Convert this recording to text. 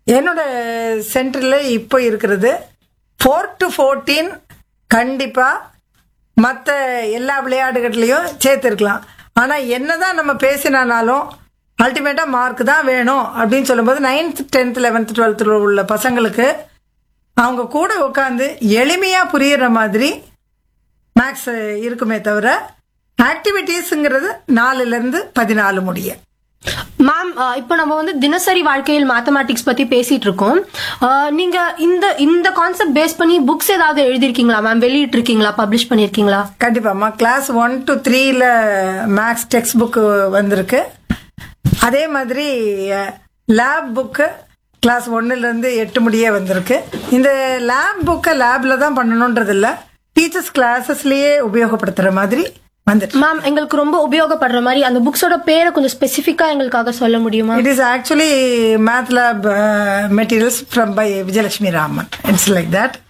என்னோட சென்டரில் இப்போ இருக்கிறது ஃபோர் டு ஃபோர்டீன் கண்டிப்பாக மற்ற எல்லா விளையாட்டுகள்லையும் சேர்த்துருக்கலாம் ஆனால் என்னதான் நம்ம பேசினாலும் அல்டிமேட்டாக மார்க் தான் வேணும் அப்படின்னு சொல்லும்போது நைன்த் டென்த் லெவன்த் டுவெல்த்தில் உள்ள பசங்களுக்கு அவங்க கூட உட்காந்து எளிமையாக புரியுற மாதிரி மேக்ஸ் இருக்குமே தவிர ஆக்டிவிட்டீஸுங்கிறது நாலுலேருந்து பதினாலு முடிய மேம் இப்போ நம்ம வந்து தினசரி வாழ்க்கையில் மேத்தமேட்டிக்ஸ் பத்தி பேசிட்டு இருக்கோம் அஹ், நீங்க இந்த இந்த கான்செப்ட் பேஸ் பண்ணி புக்ஸ் ஏதாவது எழுதிருக்கீங்களா மேம் வெளியிட்டு இருக்கீங்களா பப்ளிஷ் பண்ணிருக்கீங்களா கண்டிப்பாம்மா கிளாஸ் ஒன் டு த்ரீல மேக்ஸ் டெக்ஸ்ட் புக்கு வந்திருக்கு அதே மாதிரி லேப் புக்கு கிளாஸ் ஒன்னுலேருந்து எட்டு முடியே வந்திருக்கு இந்த லேப் புக்கை லேபில் தான் பண்ணணுன்றது இல்லை டீச்சர்ஸ் கிளாஸஸ்லேயே உபயோகப்படுத்துகிற மாதிரி வந்துட்டு மேம் எங்களுக்கு ரொம்ப உபயோகப்படுற மாதிரி அந்த புக்ஸோட பேரை கொஞ்சம் ஸ்பெசிஃபிக்கா எங்களுக்காக சொல்ல முடியுமா it is actually math lab materials from by Vijayalakshmi Raman it's like that